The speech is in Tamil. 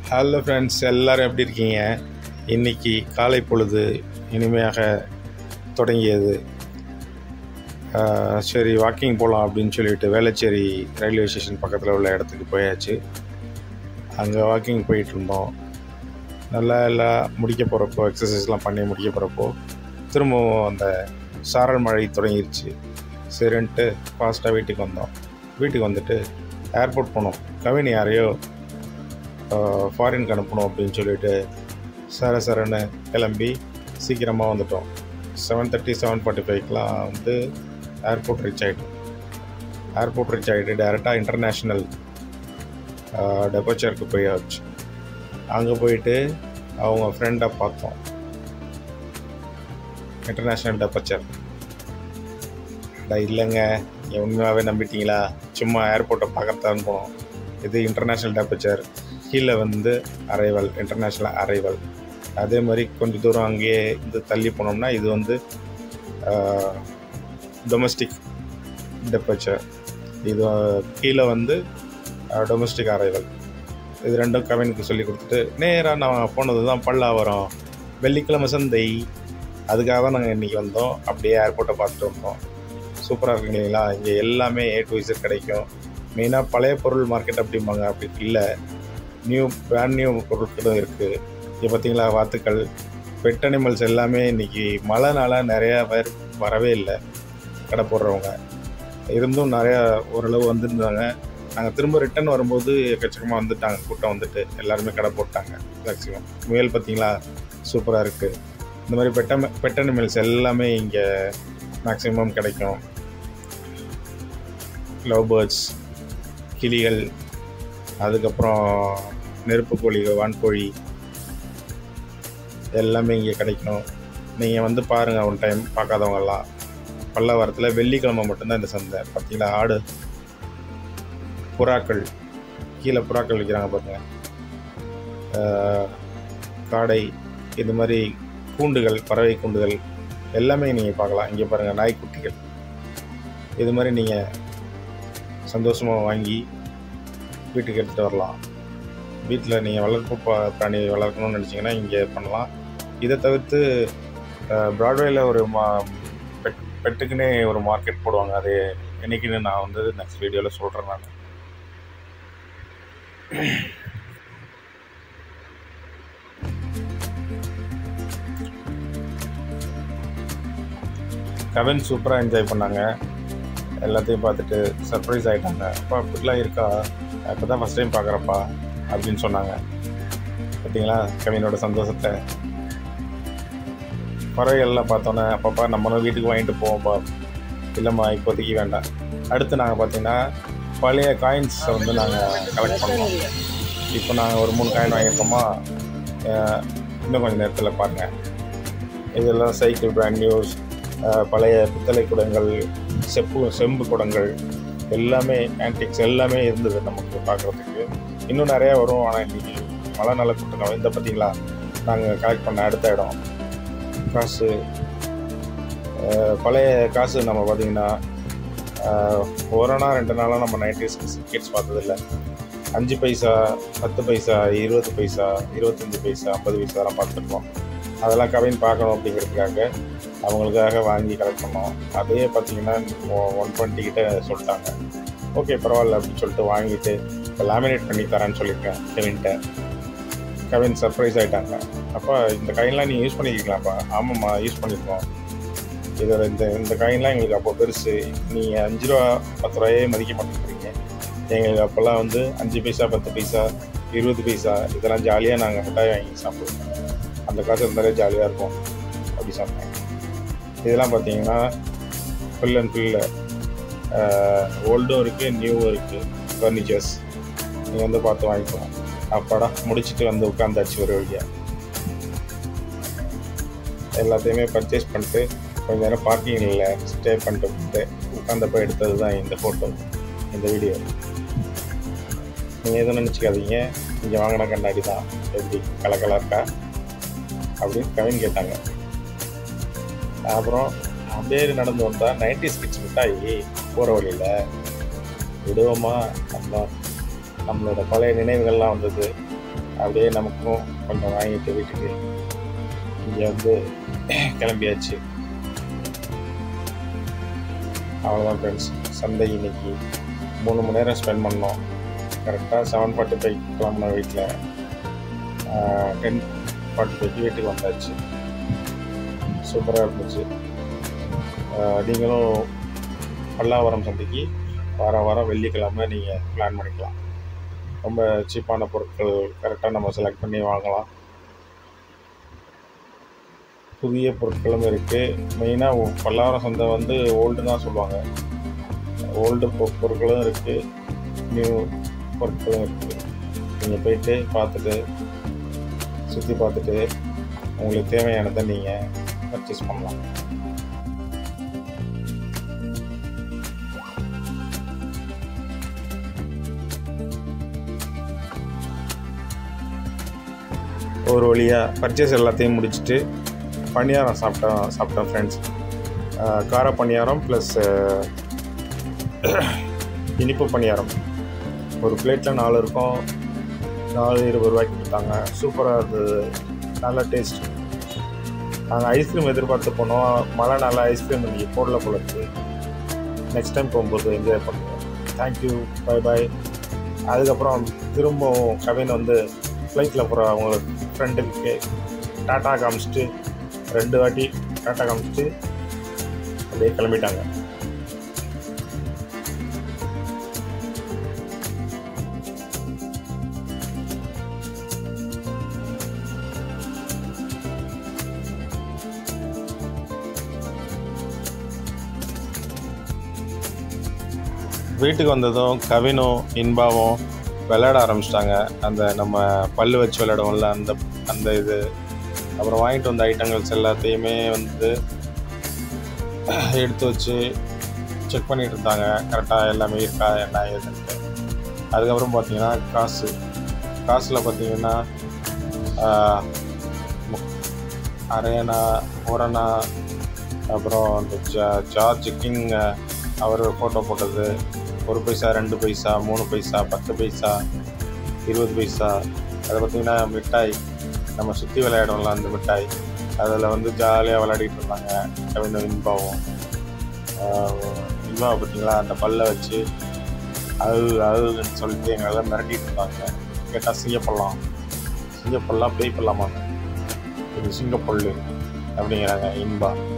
ஹலோ ஃப்ரெண்ட்ஸ் எல்லோரும் எப்படி இருக்கீங்க இன்றைக்கி காலை பொழுது இனிமையாக தொடங்கியது ஆஹ் சரி வாக்கிங் போகலாம் அப்படின்னு சொல்லிட்டு வேளச்சேரி ரயில்வே ஸ்டேஷன் பக்கத்தில் உள்ள இடத்துக்கு போயாச்சு அங்கே வாக்கிங் போயிட்டு இருந்தோம் நல்லா எல்லாம் முடிக்க போகிறப்போ எக்ஸசைஸ்லாம் பண்ணி முடிக்க போகிறப்போ திரும்பவும் அந்த சாரல் மழை தொடங்கிருச்சு சரின்ட்டு ஃபாஸ்ட்டாக வீட்டுக்கு வந்தோம் வீட்டுக்கு வந்துட்டு ஏர்போர்ட் போனோம் கவினி யாரையோ ஃபாரினுக்கு அனுப்பணும் அப்படின்னு சொல்லிட்டு சர சரன்னு கிளம்பி சீக்கிரமாக வந்துட்டோம் செவன் தேர்ட்டி செவன் ஃபார்ட்டி ஃபைவ்க்கெலாம் வந்து ஏர்போர்ட் ரீச் ஆகிட்டோம் ஏர்போர்ட் ரீச் ஆகிட்டு டேரெக்டாக இன்டர்நேஷ்னல் டெபோச்சருக்கு போயாச்சு அங்கே போயிட்டு அவங்க ஃப்ரெண்டை பார்த்தோம் இன்டர்நேஷ்னல் டெபோச்சர் இல்லைங்க நீங்கள் உண்மையாகவே நம்பிட்டீங்களா சும்மா ஏர்போர்ட்டை பார்க்கத்தான் போனோம் இது இன்டர்நேஷ்னல் டெம்பரேச்சர் கீழே வந்து அரைவல் இன்டர்நேஷ்னல் அரைவல் அதே மாதிரி கொஞ்சம் தூரம் அங்கேயே இது தள்ளி போனோம்னா இது வந்து டொமஸ்டிக் டெம்பரேச்சர் இது கீழே வந்து டொமஸ்டிக் அரைவல் இது ரெண்டும் கவினுக்கு சொல்லி கொடுத்துட்டு நேராக நான் போனது தான் பல்லாவரம் வெள்ளிக்கிழமை சந்தை அதுக்காக தான் நாங்கள் இன்றைக்கி வந்தோம் அப்படியே ஏர்போர்ட்டை பார்த்துட்டு வந்தோம் சூப்பராக இருக்கு இல்லைங்களா இங்கே எல்லாமே ஏ டு இசட் கிடைக்கும் மெயினாக பழைய பொருள் மார்க்கெட் அப்படிம்பாங்க அப்படி இல்லை நியூ பிராண்ட் நியூ பொருட்களும் இருக்குது இங்கே பார்த்தீங்களா வாத்துக்கள் பெட் அனிமல்ஸ் எல்லாமே இன்றைக்கி மழைனால நிறையா பேர் வரவே இல்லை கடை போடுறவங்க இருந்தும் நிறையா ஓரளவு வந்திருந்தாங்க நாங்கள் திரும்ப ரிட்டன் வரும்போது எக்கச்சக்கமாக வந்துட்டாங்க கூட்டம் வந்துட்டு எல்லாருமே கடை போட்டாங்க மேக்ஸிமம் முயல் பார்த்தீங்களா சூப்பராக இருக்குது இந்த மாதிரி பெட்ட பெட் அனிமல்ஸ் எல்லாமே இங்கே மேக்ஸிமம் கிடைக்கும் லவ் பேர்ட்ஸ் கிளிகள் அதுக்கப்புறம் நெருப்பு கோழிகள் வான்கோழி எல்லாமே இங்கே கிடைக்கும் நீங்கள் வந்து பாருங்கள் ஒன் டைம் பார்க்காதவங்கெல்லாம் பல்லாவரத்தில் வெள்ளிக்கிழமை மட்டும்தான் இந்த சந்தை பார்த்தீங்களா ஆடு புறாக்கள் கீழே புறாக்கள் விற்கிறாங்க பாருங்கள் காடை இது மாதிரி கூண்டுகள் பறவை கூண்டுகள் எல்லாமே நீங்கள் பார்க்கலாம் இங்கே பாருங்கள் நாய்க்குட்டிகள் இது மாதிரி நீங்கள் சந்தோஷமாக வாங்கி வீட்டுக்கு எடுத்துகிட்டு வரலாம் வீட்டில் நீங்கள் வளர்ப்பு பிராணி வளர்க்கணும்னு நினச்சிங்கன்னா இங்கே பண்ணலாம் இதை தவிர்த்து ப்ராட்வேயில் ஒரு மா பெட் பெட்டுக்குன்னே ஒரு மார்க்கெட் போடுவாங்க அது என்றைக்குன்னு நான் வந்து நெக்ஸ்ட் வீடியோவில் சொல்கிறேன் நான் கவின் சூப்பராக என்ஜாய் பண்ணாங்க எல்லாத்தையும் பார்த்துட்டு சர்ப்ரைஸ் ஆகிட்டாங்க அப்பா அப்படிலாம் இருக்கா இப்போ தான் ஃபஸ்ட் டைம் பார்க்குறப்பா அப்படின்னு சொன்னாங்க பார்த்தீங்களா கவினோட சந்தோஷத்தை பறவைகள்லாம் பார்த்தோன்னே அப்பப்பா நம்மளும் வீட்டுக்கு வாங்கிட்டு போவோம்ப்பா இல்லைம்மா இப்போதைக்கு வேண்டாம் அடுத்து நாங்கள் பார்த்தீங்கன்னா பழைய காயின்ஸை வந்து நாங்கள் கலெக்ட் பண்ணோம் இப்போ நாங்கள் ஒரு மூணு காயின் வாங்கியிருக்கோமா இன்னும் கொஞ்சம் நேரத்தில் பாருங்கள் இதெல்லாம் சைக்கிள் பிராண்ட் நியூஸ் பழைய பித்தளை குடங்கள் செப்பு செம்பு குடங்கள் எல்லாமே ஆன்டிக்ஸ் எல்லாமே இருந்தது நமக்கு பார்க்குறதுக்கு இன்னும் நிறையா வரும் ஆனால் இன்றைக்கி மழை நல்ல கூட்டம் இந்த பார்த்தீங்களா நாங்கள் கலெக்ட் பண்ண அடுத்த இடம் காசு பழைய காசு நம்ம பார்த்திங்கன்னா ஒரு நாள் ரெண்டு நாளாக நம்ம நைன்டிஸ் கிட்ஸ் பார்த்ததில்ல அஞ்சு பைசா பத்து பைசா இருபது பைசா இருபத்தஞ்சி பைசா ஐம்பது பைசாலாம் பார்த்துருக்கோம் அதெல்லாம் கவின் பார்க்கணும் அப்படிங்கிறதுக்காக அவங்களுக்காக வாங்கி கலெக்ட் பண்ணோம் அதே பார்த்தீங்கன்னா ஒன் டுவெண்ட்டி கிட்ட சொல்லிட்டாங்க ஓகே பரவாயில்ல அப்படின்னு சொல்லிட்டு வாங்கிட்டு இப்போ லேமினேட் பண்ணி தரேன்னு சொல்லியிருக்கேன் கவின்கிட்ட கவின் சர்ப்ரைஸ் ஆகிட்டாங்க அப்போ இந்த காயின்லாம் நீங்கள் யூஸ் பண்ணியிருக்கலாம்ப்பா ஆமாம்மா யூஸ் பண்ணியிருக்கோம் இதில் இந்த இந்த காயின்லாம் எங்களுக்கு அப்போ பெருசு நீங்கள் அஞ்சு ரூபா பத்து ரூபாயே மதிக்க மாட்டேங்கிறீங்க எங்களுக்கு அப்போல்லாம் வந்து அஞ்சு பைசா பத்து பைசா இருபது பைசா இதெல்லாம் ஜாலியாக நாங்கள் மிட்டாய் வாங்கி சாப்பிடுவோம் அந்த காசு இருந்தாலே ஜாலியாக இருக்கும் அப்படி சொன்னேன் இதெல்லாம் பார்த்தீங்கன்னா ஃபுல் அண்ட் ஃபுல்லு ஓல்டும் இருக்குது நியூவும் இருக்குது ஃபர்னிச்சர்ஸ் நீங்கள் வந்து பார்த்து வாங்கிக்கலாம் அப்பாடா முடிச்சுட்டு வந்து உட்காந்தாச்சு ஒரு வழியாக எல்லாத்தையுமே பர்ச்சேஸ் பண்ணிட்டு கொஞ்ச நேரம் பார்க்கிங்கில் ஸ்டே பண்ணிட்டு போட்டு உட்காந்தப்போ எடுத்தது தான் இந்த ஃபோட்டோ இந்த வீடியோ நீங்கள் எதுவும் நினச்சிக்காதீங்க இங்கே வாங்கின கண்ணாடி தான் எப்படி கலக்கலாக இருக்கா அப்படின்னு கவின் கேட்டாங்க அப்புறம் அப்படியே நடந்து வந்தால் நைன்டி ஸ்கிட்ஸ் மிட்டாய் போகிற வழியில் விடுவோமா நம்ம நம்மளோட பழைய நினைவுகள்லாம் வந்தது அப்படியே நமக்கும் கொஞ்சம் வாங்கிட்டு வீட்டுக்கு இங்கே வந்து கிளம்பியாச்சு அவ்வளோதான் ஃப்ரெண்ட்ஸ் சந்தை இன்னைக்கு மூணு மணி நேரம் ஸ்பெண்ட் பண்ணோம் கரெக்டாக செவன் ஃபார்ட்டி ஃபைவ் கிளம்புன வீட்டில் டென் ஃபார்ட்டி ஃபைவ்க்கு வீட்டுக்கு வந்தாச்சு சூப்பராக இருந்துச்சு ஆஹ் நீங்களும் பல்லாவரம் சந்தைக்கு வாரம் வாரம் வெள்ளிக்கிழமை நீங்கள் பிளான் பண்ணிக்கலாம் ரொம்ப சீப்பான பொருட்கள் கரெக்டாக நம்ம செலக்ட் பண்ணி வாங்கலாம் புதிய பொருட்களும் இருக்குது மெயினாக பல்லாவரம் சந்தை வந்து ஓல்டு தான் சொல்லுவாங்க ஓல்டு பொருட்களும் இருக்குது நியூ பொருட்களும் இருக்குது நீங்கள் போயிட்டு பார்த்துட்டு சுற்றி பார்த்துட்டு உங்களுக்கு தேவையானதை நீங்கள் பர்ச்சேஸ் பண்ணலாம் ஒரு வழியாக பர்ச்சேஸ் எல்லாத்தையும் முடிச்சுட்டு பணியாரம் சாப்பிட்டோம் சாப்பிட்டோம் ஃப்ரெண்ட்ஸ் கார பணியாரம் ப்ளஸ் இனிப்பு பணியாரம் ஒரு பிளேட்டில் நாலு இருக்கும் நாலு இருபது ரூபாய்க்கு கொடுத்தாங்க சூப்பராக இருந்தது நல்ல டேஸ்ட் நாங்கள் ஐஸ்கிரீம் எதிர்பார்த்து போனோம் மழை நாளில் ஐஸ்கிரீம் இன்றைக்கி போடல போல இருக்குது நெக்ஸ்ட் டைம் போகும்போது என்ஜாய் பண்ணுவோம் தேங்க்யூ பை பாய் அதுக்கப்புறம் திரும்பவும் கவின் வந்து ஃப்ளைட்டில் போகிற அவங்க ஃப்ரெண்டுக்கு டாட்டா காமிச்சிட்டு ரெண்டு வாட்டி டாட்டா காமிச்சிட்டு அப்படியே கிளம்பிட்டாங்க வீட்டுக்கு வந்ததும் கவினும் இன்பாவும் விளையாட ஆரம்பிச்சிட்டாங்க அந்த நம்ம பல்லு வச்சு விளையாடுவோம்ல அந்த அந்த இது அப்புறம் வாங்கிட்டு வந்த ஐட்டங்கள்ஸ் எல்லாத்தையுமே வந்து எடுத்து வச்சு செக் பண்ணிட்டு இருந்தாங்க கரெக்டாக எல்லாமே இருக்கா என்ன ஏதுன்ட்டு அதுக்கப்புறம் பார்த்தீங்கன்னா காசு காசில் பார்த்தீங்கன்னா ஆஹ், மு- அரையணா ஒரணா அப்புறம் அந்த ஜா ஜார்ஜ் கிங் அவர் ஃபோட்டோ போட்டது ஒரு பைசா ரெண்டு பைசா மூணு பைசா பத்து பைசா இருபது பைசா அதை பார்த்திங்கன்னா மிட்டாய் நம்ம சுற்றி விளையாடுவோம்ல அந்த மிட்டாய் அதில் வந்து ஜாலியாக விளையாடிட்டு இருந்தாங்க கவின இன்பாவும் இன்பாவை பார்த்தீங்களா அந்த பல்லை வச்சு அது அதுன்னு சொல்லிட்டு எங்களெல்லாம் மிரட்டிட்டு இருந்தாங்க கேட்டால் சிங்கப்படலாம் சிங்கப்படலாம் பேய் பண்ணலாமாங்க இது சிங்கப்பல்லு அப்படிங்கிறாங்க இன்பா